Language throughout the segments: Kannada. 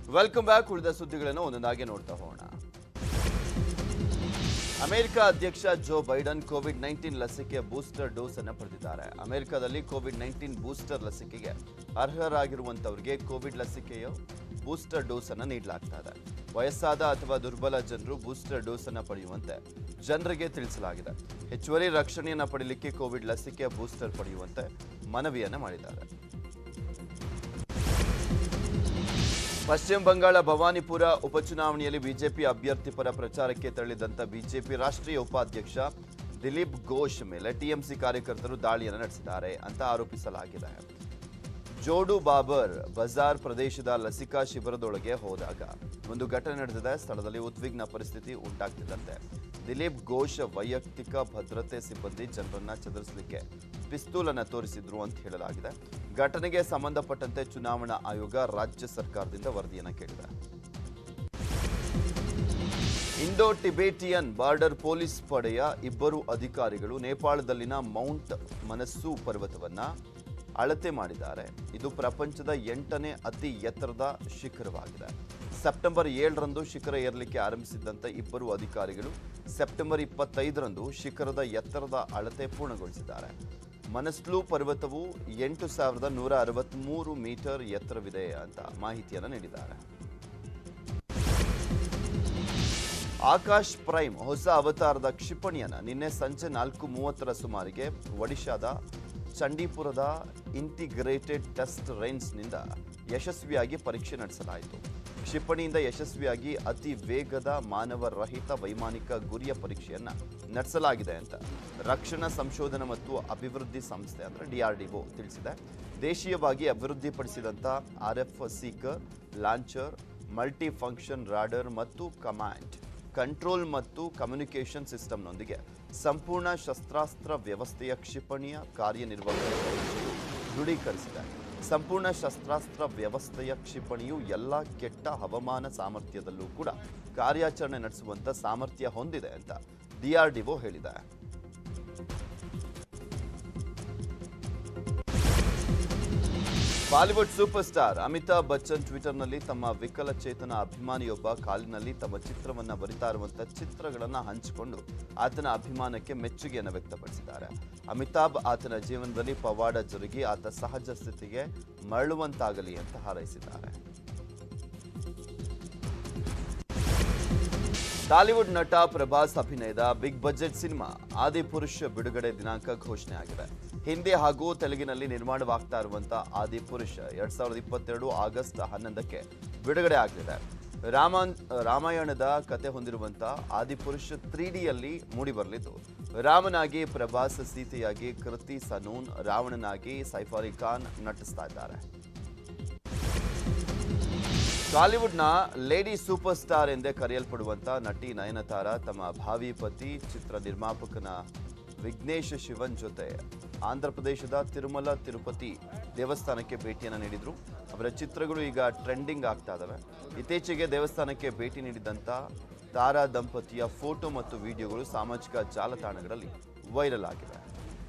ವೆಲ್ಕಮ್ ಬ್ಯಾಕ್ ಉಳಿದ ಸುದ್ದಿಗಳನ್ನು ಒಂದೊಂದಾಗಿ ನೋಡ್ತಾ ಹೋಗೋಣ ಅಮೆರಿಕ ಅಧ್ಯಕ್ಷ ಜೋ ಬೈಡನ್ ಕೋವಿಡ್ ನೈನ್ಟೀನ್ ಲಸಿಕೆ ಬೂಸ್ಟರ್ ಡೋಸ್ ಅನ್ನು ಪಡೆದಿದ್ದಾರೆ ಅಮೆರಿಕದಲ್ಲಿ ಕೋವಿಡ್ ನೈನ್ಟೀನ್ ಬೂಸ್ಟರ್ ಲಸಿಕೆಗೆ ಅರ್ಹರಾಗಿರುವಂತವರಿಗೆ ಕೋವಿಡ್ ಲಸಿಕೆಯ ಬೂಸ್ಟರ್ ಡೋಸ್ ಅನ್ನು ನೀಡಲಾಗ್ತಾ ಇದೆ ವಯಸ್ಸಾದ ಅಥವಾ ದುರ್ಬಲ ಜನರು ಬೂಸ್ಟರ್ ಡೋಸ್ ಅನ್ನು ಪಡೆಯುವಂತೆ ಜನರಿಗೆ ತಿಳಿಸಲಾಗಿದೆ ಹೆಚ್ಚುವರಿ ರಕ್ಷಣೆಯನ್ನು ಪಡೆಯಲಿಕ್ಕೆ ಕೋವಿಡ್ ಲಸಿಕೆಯ ಬೂಸ್ಟರ್ ಪಡೆಯುವಂತೆ ಮನವಿಯನ್ನು ಮಾಡಿದ್ದಾರೆ ಪಶ್ಚಿಮ ಬಂಗಾಳ ಭವಾನಿಪುರ ಉಪಚುನಾವಣೆಯಲ್ಲಿ ಬಿಜೆಪಿ ಅಭ್ಯರ್ಥಿ ಪರ ಪ್ರಚಾರಕ್ಕೆ ತೆರಳಿದಂತ ಬಿಜೆಪಿ ರಾಷ್ಟ್ರೀಯ ಉಪಾಧ್ಯಕ್ಷ ದಿಲೀಪ್ ಘೋಷ್ ಮೇಲೆ ಟಿಎಂಸಿ ಕಾರ್ಯಕರ್ತರು ದಾಳಿಯನ್ನು ನಡೆಸಿದ್ದಾರೆ ಅಂತ ಆರೋಪಿಸಲಾಗಿದೆ ಜೋಡು ಬಾಬರ್ ಬಜಾರ್ ಪ್ರದೇಶದ ಲಸಿಕಾ ಶಿಬಿರದೊಳಗೆ ಹೋದಾಗ ಒಂದು ಘಟನೆ ನಡೆದಿದೆ ಸ್ಥಳದಲ್ಲಿ ಉದ್ವಿಗ್ನ ಪರಿಸ್ಥಿತಿ ಉಂಟಾಗ್ತಿದ್ದಂತೆ ದಿಲೀಪ್ ಘೋಷ್ ವೈಯಕ್ತಿಕ ಭದ್ರತೆ ಸಿಬ್ಬಂದಿ ಜನರನ್ನ ಚದುರಿಸಲಿಕ್ಕೆ ಪಿಸ್ತೂಲ್ ಅನ್ನ ತೋರಿಸಿದ್ರು ಅಂತ ಹೇಳಲಾಗಿದೆ ಘಟನೆಗೆ ಸಂಬಂಧಪಟ್ಟಂತೆ ಚುನಾವಣಾ ಆಯೋಗ ರಾಜ್ಯ ಸರ್ಕಾರದಿಂದ ವರದಿಯನ್ನ ಕೇಳಿದೆ ಇಂಡೋ ಟಿಬೇಟಿಯನ್ ಬಾರ್ಡರ್ ಪೊಲೀಸ್ ಪಡೆಯ ಇಬ್ಬರು ಅಧಿಕಾರಿಗಳು ನೇಪಾಳದಲ್ಲಿನ ಮೌಂಟ್ ಮನಸ್ಸು ಪರ್ವತವನ್ನ ಅಳತೆ ಮಾಡಿದ್ದಾರೆ ಇದು ಪ್ರಪಂಚದ ಎಂಟನೇ ಅತಿ ಎತ್ತರದ ಶಿಖರವಾಗಿದೆ ಸೆಪ್ಟೆಂಬರ್ ಏಳರಂದು ಶಿಖರ ಏರಲಿಕ್ಕೆ ಆರಂಭಿಸಿದ್ದಂಥ ಇಬ್ಬರು ಅಧಿಕಾರಿಗಳು ಸೆಪ್ಟೆಂಬರ್ ಇಪ್ಪತ್ತೈದರಂದು ಶಿಖರದ ಎತ್ತರದ ಅಳತೆ ಪೂರ್ಣಗೊಳಿಸಿದ್ದಾರೆ ಮನಸ್ಲು ಪರ್ವತವು ಎಂಟು ಸಾವಿರದ ನೂರ ಅರವತ್ತ್ಮೂರು ಮೀಟರ್ ಎತ್ತರವಿದೆ ಅಂತ ಮಾಹಿತಿಯನ್ನು ನೀಡಿದ್ದಾರೆ ಆಕಾಶ್ ಪ್ರೈಮ್ ಹೊಸ ಅವತಾರದ ಕ್ಷಿಪಣಿಯನ್ನ ನಿನ್ನೆ ಸಂಜೆ ನಾಲ್ಕು ಮೂವತ್ತರ ಸುಮಾರಿಗೆ ಒಡಿಶಾದ ಚಂಡೀಪುರದ ಇಂಟಿಗ್ರೇಟೆಡ್ ಟೆಸ್ಟ್ ರೇಂಜ್ನಿಂದ ಯಶಸ್ವಿಯಾಗಿ ಪರೀಕ್ಷೆ ನಡೆಸಲಾಯಿತು ಕ್ಷಿಪಣಿಯಿಂದ ಯಶಸ್ವಿಯಾಗಿ ಅತಿ ವೇಗದ ಮಾನವ ರಹಿತ ವೈಮಾನಿಕ ಗುರಿಯ ಪರೀಕ್ಷೆಯನ್ನ ನಡೆಸಲಾಗಿದೆ ಅಂತ ರಕ್ಷಣಾ ಸಂಶೋಧನಾ ಮತ್ತು ಅಭಿವೃದ್ಧಿ ಸಂಸ್ಥೆ ಅಂದ್ರೆ ಡಿಆರ್ಡಿಒ ತಿಳಿಸಿದೆ ದೇಶೀಯವಾಗಿ ಅಭಿವೃದ್ಧಿಪಡಿಸಿದಂಥ R F seeker launcher multi function radar ಮತ್ತು ಕಮಾಂಡ್ ಕಂಟ್ರೋಲ್ ಮತ್ತು ಕಮ್ಯುನಿಕೇಷನ್ ಸಿಸ್ಟಮ್ನೊಂದಿಗೆ ಸಂಪೂರ್ಣ ಶಸ್ತ್ರಾಸ್ತ್ರ ವ್ಯವಸ್ಥೆಯ ಕ್ಷಿಪಣಿಯ ಕಾರ್ಯನಿರ್ವಹಣೆ ಪರೀಕ್ಷೆಯು ದೃಢೀಕರಿಸಿದೆ ಸಂಪೂರ್ಣ ಶಸ್ತ್ರಾಸ್ತ್ರ ವ್ಯವಸ್ಥೆಯ ಕ್ಷಿಪಣಿಯು ಎಲ್ಲ ಕೆಟ್ಟ ಹವಾಮಾನ ಸಾಮರ್ಥ್ಯದಲ್ಲೂ ಕೂಡ ಕಾರ್ಯಾಚರಣೆ ನಡೆಸುವಂತ ಸಾಮರ್ಥ್ಯ ಹೊಂದಿದೆ ಅಂತ ಡಿಆರ್ಡಿಒ ಹೇಳಿದೆ Bollywood super star Amitabh Bachchan ಟ್ವಿಟರ್ನಲ್ಲಿ ತಮ್ಮ ವಿಕಲಚೇತನ ಅಭಿಮಾನಿಯೊಬ್ಬ ಕಾಲಿನಲ್ಲಿ ತಮ್ಮ ಚಿತ್ರವನ್ನ ಬರಿತಾ ಇರುವಂತ ಚಿತ್ರಗಳನ್ನ ಹಂಚಿಕೊಂಡು ಆತನ ಅಭಿಮಾನಕ್ಕೆ ಮೆಚ್ಚುಗೆಯನ್ನು ವ್ಯಕ್ತಪಡಿಸಿದ್ದಾರೆ ಅಮಿತಾಬ್ ಆತನ ಜೀವನದಲ್ಲಿ ಪವಾಡ ಜರುಗಿ ಆತ ಸಹಜ ಸ್ಥಿತಿಗೆ ಮರಳುವಂತಾಗಲಿ ಅಂತ ಹಾರೈಸಿದ್ದಾರೆ ಟಾಲಿವುಡ್ ನಟ ಪ್ರಭಾಸ್ ಅಭಿನಯದ ಬಿಗ್ ಬಜೆಟ್ ಸಿನಿಮಾ ಆದಿಪುರುಷ್ ಬಿಡುಗಡೆ ದಿನಾಂಕ ಘೋಷಣೆ ಆಗಿದೆ ಹಿಂದಿ ಹಾಗೂ ತೆಲುಗಿನಲ್ಲಿ ನಿರ್ಮಾಣವಾಗ್ತಾ ಇರುವಂತಹ ಆದಿಪುರುಷ್ ಎರಡ್ ಸಾವಿರದ ಇಪ್ಪತ್ತೆರಡು ಆಗಸ್ಟ್ ಹನ್ನೊಂದಕ್ಕೆ ಬಿಡುಗಡೆ ಆಗಲಿದೆ ರಾಮಾನ್ ರಾಮಾಯಣದ ಕತೆ ಹೊಂದಿರುವಂತಹ ಆದಿಪುರುಷ್ ತ್ರೀ ಡಿಯಲ್ಲಿ ಮೂಡಿಬರಲಿದ್ದು ರಾಮನಾಗಿ ಪ್ರಭಾಸ್ ಸೀತೆಯಾಗಿ ಕೃತಿ ಸನೂನ್ ರಾವಣನಾಗಿ ಸೈಫ್ ಅಲಿ ಖಾನ್ ನಟಿಸ್ತಾ ಇದ್ದಾರೆ ಬಾಲಿವುಡ್ನ ಲೇಡಿ ಸೂಪರ್ ಸ್ಟಾರ್ ಎಂದೇ ಕರೆಯಲ್ಪಡುವಂತ ನಟಿ ನಯನತಾರ ತಮ್ಮ ಭಾವಿ ಪತಿ ಚಿತ್ರ ನಿರ್ಮಾಪಕನ ವಿಘ್ನೇಶ್ ಶಿವನ್ ಜೊತೆ ಆಂಧ್ರ ಪ್ರದೇಶದ ತಿರುಮಲ ತಿರುಪತಿ ದೇವಸ್ಥಾನಕ್ಕೆ ಭೇಟಿಯನ್ನು ನೀಡಿದ್ರು ಅವರ ಚಿತ್ರಗಳು ಈಗ ಟ್ರೆಂಡಿಂಗ್ ಆಗ್ತಾ ಇದಾವೆ ಇತ್ತೀಚೆಗೆ ದೇವಸ್ಥಾನಕ್ಕೆ ಭೇಟಿ ನೀಡಿದಂತ ತಾರಾ ದಂಪತಿಯ ಫೋಟೋ ಮತ್ತು ವಿಡಿಯೋಗಳು ಸಾಮಾಜಿಕ ಜಾಲತಾಣಗಳಲ್ಲಿ ವೈರಲ್ ಆಗಿವೆ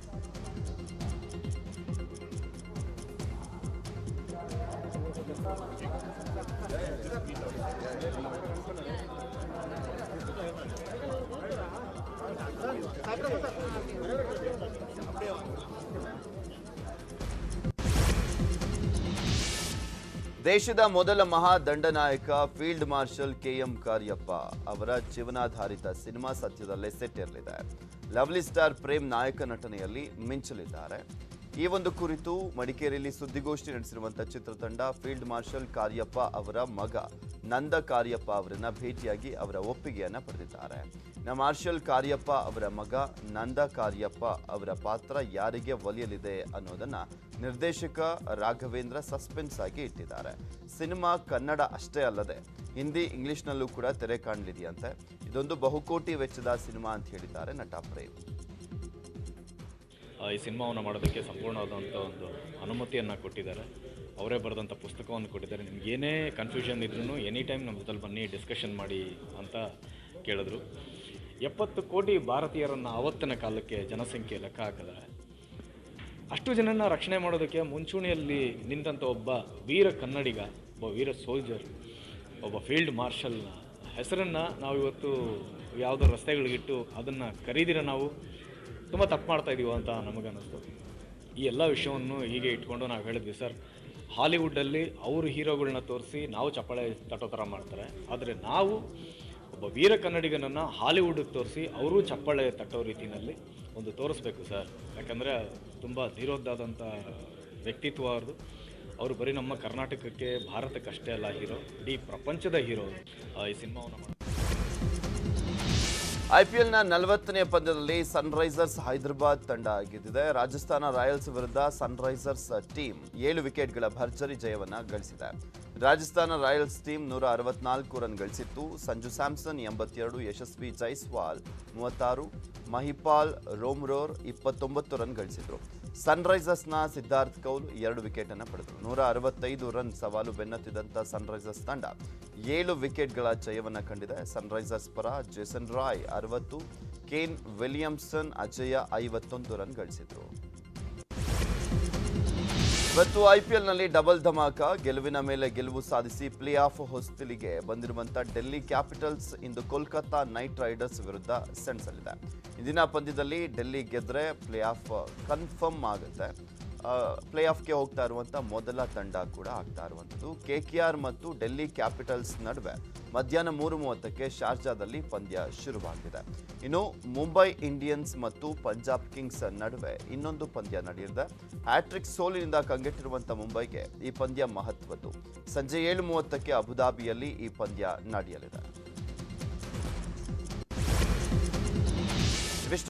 ದೇಶದ ಮೊದಲ ಮಹಾ ದಂಡನಾಯಕ ಫೀಲ್ಡ್ ಮಾರ್ಷಲ್ ಕೆಎಂ ಕಾರ್ಯಪ್ಪ ಅವರ ಜೀವನಾಧಾರಿತ ಸಿನಿಮಾ ಸದ್ಯದಲ್ಲೇ ಸೆಟ್ ಇರಲಿದೆ ಲವ್ಲಿ ಸ್ಟಾರ್ ಪ್ರೇಮ್ ನಾಯಕ ನಟನೆಯಲ್ಲಿ ಮಿಂಚಲಿದ್ದಾರೆ ಈ ಒಂದು ಕುರಿತು ಮಡಿಕೇರಿಯಲ್ಲಿ ಸುದ್ದಿಗೋಷ್ಠಿ ನಡೆಸಿರುವಂತಹ ಚಿತ್ರತಂಡ ಫೀಲ್ಡ್ ಮಾರ್ಷಲ್ ಕಾರ್ಯಪ್ಪ ಅವರ ಮಗ ನಂದ ಕಾರ್ಯಪ್ಪ ಅವರನ್ನ ಭೇಟಿಯಾಗಿ ಅವರ ಒಪ್ಪಿಗೆಯನ್ನ ಪಡೆದಿದ್ದಾರೆ ನ ಮಾರ್ಷಲ್ ಕಾರ್ಯಪ್ಪ ಅವರ ಮಗ ನಂದ ಕಾರ್ಯಪ್ಪ ಅವರ ಪಾತ್ರ ಯಾರಿಗೆ ಒಲಿಯಲಿದೆ ಅನ್ನೋದನ್ನ ನಿರ್ದೇಶಕ ರಾಘವೇಂದ್ರ ಸಸ್ಪೆನ್ಸ್ ಆಗಿ ಇಟ್ಟಿದ್ದಾರೆ ಸಿನಿಮಾ ಕನ್ನಡ ಅಷ್ಟೇ ಅಲ್ಲದೆ ಹಿಂದಿ ಇಂಗ್ಲಿಷ್ನಲ್ಲೂ ಕೂಡ ತೆರೆ ಕಾಣಲಿದೆಯಂತೆ ಇದೊಂದು ಬಹುಕೋಟಿ ವೆಚ್ಚದ ಸಿನಿಮಾ ಅಂತ ಹೇಳಿದ್ದಾರೆ ನಟ ಪ್ರೇಮ್ ಆ, ಈ ಸಿನಿಮಾವನ್ನು ಮಾಡೋದಕ್ಕೆ ಸಂಪೂರ್ಣವಾದಂಥ ಒಂದು ಅನುಮತಿಯನ್ನು ಕೊಟ್ಟಿದ್ದಾರೆ ಅವರೇ ಬರೆದಂಥ ಪುಸ್ತಕವನ್ನು ಕೊಟ್ಟಿದ್ದಾರೆ ನಿಮ್ಗೆ ಏನೇ ಕನ್ಫ್ಯೂಷನ್ ಇದ್ರೂ ಎನಿ ಟೈಮ್ ನಮ್ಮ ಜೊತೆಲಿ ಬನ್ನಿ ಡಿಸ್ಕಷನ್ ಮಾಡಿ ಅಂತ ಕೇಳಿದ್ರು ಎಪ್ಪತ್ತು ಕೋಟಿ ಭಾರತೀಯರನ್ನು ಆವತ್ತಿನ ಕಾಲಕ್ಕೆ ಜನಸಂಖ್ಯೆ ಲೆಕ್ಕ ಹಾಕಿದ್ರೆ ಅಷ್ಟು ಜನನ ರಕ್ಷಣೆ ಮಾಡೋದಕ್ಕೆ ಮುಂಚೂಣಿಯಲ್ಲಿ ನಿಂತಂಥ ಒಬ್ಬ ವೀರ ಕನ್ನಡಿಗ ಒಬ್ಬ ವೀರ ಸೋಲ್ಜರ್ ಒಬ್ಬ ಫೀಲ್ಡ್ ಮಾರ್ಷಲ್ನ ಹೆಸರನ್ನು ನಾವು ಇವತ್ತು ಯಾವುದೋ ರಸ್ತೆಗಳಿಗಿಟ್ಟು ಅದನ್ನು ಕರೀದಿರ ನಾವು ತುಂಬ ತಪ್ಪು ಮಾಡ್ತಾ ಇದೀವೋ ಅಂತ ನಮಗನ್ನಿಸ್ತು ಈ ಎಲ್ಲ ವಿಷಯವನ್ನು ಹೀಗೆ ಇಟ್ಕೊಂಡು ನಾವು ಹೇಳಿದ್ವಿ ಸರ್ ಹಾಲಿವುಡ್ಡಲ್ಲಿ ಅವರು ಹೀರೋಗಳನ್ನ ತೋರಿಸಿ ನಾವು ಚಪ್ಪಾಳೆ ತಟ್ಟೋ ಥರ ಮಾಡ್ತಾರೆ ಆದರೆ ನಾವು ಒಬ್ಬ ವೀರ ಕನ್ನಡಿಗನನ್ನು ಹಾಲಿವುಡ್ಗೆ ತೋರಿಸಿ ಅವರೂ ಚಪ್ಪಾಳೆ ತಟ್ಟೋ ರೀತಿಯಲ್ಲಿ ಒಂದು ತೋರಿಸ್ಬೇಕು ಸರ್ ಯಾಕಂದರೆ ತುಂಬ ಧೀರೋದ್ದಾದಂಥ ವ್ಯಕ್ತಿತ್ವ ಅವ್ರದ್ದು ಅವರು ಬರೀ ನಮ್ಮ ಕರ್ನಾಟಕಕ್ಕೆ ಭಾರತಕ್ಕಷ್ಟೇ ಅಲ್ಲ ಹೀರೋ ಇಡೀ ಪ್ರಪಂಚದ ಹೀರೋ ಈ ಸಿನಿಮಾವನ್ನು ಮಾಡಿ ಐಪಿಎಲ್ನ ನಲವತ್ತನೇ ಪಂದ್ಯದಲ್ಲಿ ಸನ್ರೈಸರ್ಸ್ ಹೈದರಾಬಾದ್ ತಂಡ ಗೆದ್ದಿದೆ ರಾಜಸ್ಥಾನ ರಾಯಲ್ಸ್ ವಿರುದ್ಧ ಸನ್ರೈಸರ್ಸ್ ಟೀಮ್ ಏಳು ವಿಕೆಟ್ಗಳ ಭರ್ಜರಿ ಜಯವನ್ನ ಗಳಿಸಿದೆ ರಾಜಸ್ಥಾನ ರಾಯಲ್ಸ್ ಟೀಮ್ ನೂರ ಅರವತ್ನಾಲ್ಕು ರನ್ ಗಳಿಸಿತ್ತು ಸಂಜು ಸ್ಯಾಮ್ಸನ್ ಎಂಬತ್ತೆರಡು ಯಶಸ್ವಿ ಜೈಸ್ವಾಲ್ ಮೂವತ್ತಾರು ಮಹಿಪಾಲ್ ರೋಮ್ರೋರ್ ಇಪ್ಪತ್ತೊಂಬತ್ತು ರನ್ ಗಳಿಸಿದ್ರು ಸನ್ರೈಸರ್ಸ್ನ ಸಿದ್ಧಾರ್ಥ್ ಕೌಲ್ ಎರಡು ವಿಕೆಟ್ ಅನ್ನು ಪಡೆದರು ನೂರ ಅರವತ್ತೈದು ರನ್ ಸವಾಲು ಬೆನ್ನತ್ತಿದಂಥ ಸನ್ರೈಸರ್ಸ್ ತಂಡ ಏಳು ವಿಕೆಟ್ಗಳ ಜಯವನ್ನು ಕಂಡಿದೆ ಸನ್ರೈಸರ್ಸ್ ಪರ ಜೇಸನ್ ರಾಯ್ ಅರವತ್ತು ಕೇನ್ ವಿಲಿಯಮ್ಸನ್ ಅಜಯ ಐವತ್ತೊಂದು ರನ್ ಗಳಿಸಿದ್ರು ಇವತ್ತು ಐಪಿಎಲ್ನಲ್ಲಿ ಡಬಲ್ ಧಮಾಕ ಗೆಲುವಿನ ಮೇಲೆ ಗೆಲುವು ಸಾಧಿಸಿ ಪ್ಲೇ ಆಫ್ ಹೊಸ್ತಿಲಿಗೆ ಬಂದಿರುವಂಥ ಡೆಲ್ಲಿ ಕ್ಯಾಪಿಟಲ್ಸ್ ಇಂದು ಕೋಲ್ಕತ್ತಾ ನೈಟ್ ರೈಡರ್ಸ್ ವಿರುದ್ಧ ಸೆಣಸಲಿದೆ ಇಂದಿನ ಪಂದ್ಯದಲ್ಲಿ ಡೆಲ್ಲಿ ಗೆದ್ರೆ ಪ್ಲೇ ಆಫ್ ಕನ್ಫರ್ಮ್ ಆಗುತ್ತೆ ಪ್ಲೇ ಆಫ್ಗೆ ಹೋಗ್ತಾ ಇರುವಂಥ ಮೊದಲ ತಂಡ ಕೂಡ ಆಗ್ತಾ ಇರುವಂಥದ್ದು ಕೆ ಕೆ ಆರ್ ಮತ್ತು ಡೆಲ್ಲಿ ಕ್ಯಾಪಿಟಲ್ಸ್ ನಡುವೆ ಮಧ್ಯಾಹ್ನ ಮೂರು ಮೂವತ್ತಕ್ಕೆ ಶಾರ್ಜಾದಲ್ಲಿ ಪಂದ್ಯ ಶುರುವಾಗಿದೆ ಇನ್ನು ಮುಂಬೈ ಇಂಡಿಯನ್ಸ್ ಮತ್ತು ಪಂಜಾಬ್ ಕಿಂಗ್ಸ್ ನಡುವೆ ಇನ್ನೊಂದು ಪಂದ್ಯ ನಡೆಯಲಿದೆ ಹ್ಯಾಟ್ರಿಕ್ ಸೋಲಿನಿಂದ ಕಂಗೆಟ್ಟಿರುವಂಥ ಮುಂಬೈಗೆ ಈ ಪಂದ್ಯ ಮಹತ್ವದ್ದು ಸಂಜೆ ಏಳು ಮೂವತ್ತಕ್ಕೆ ಅಬುದಾಬಿಯಲ್ಲಿ ಈ ಪಂದ್ಯ ನಡೆಯಲಿದೆ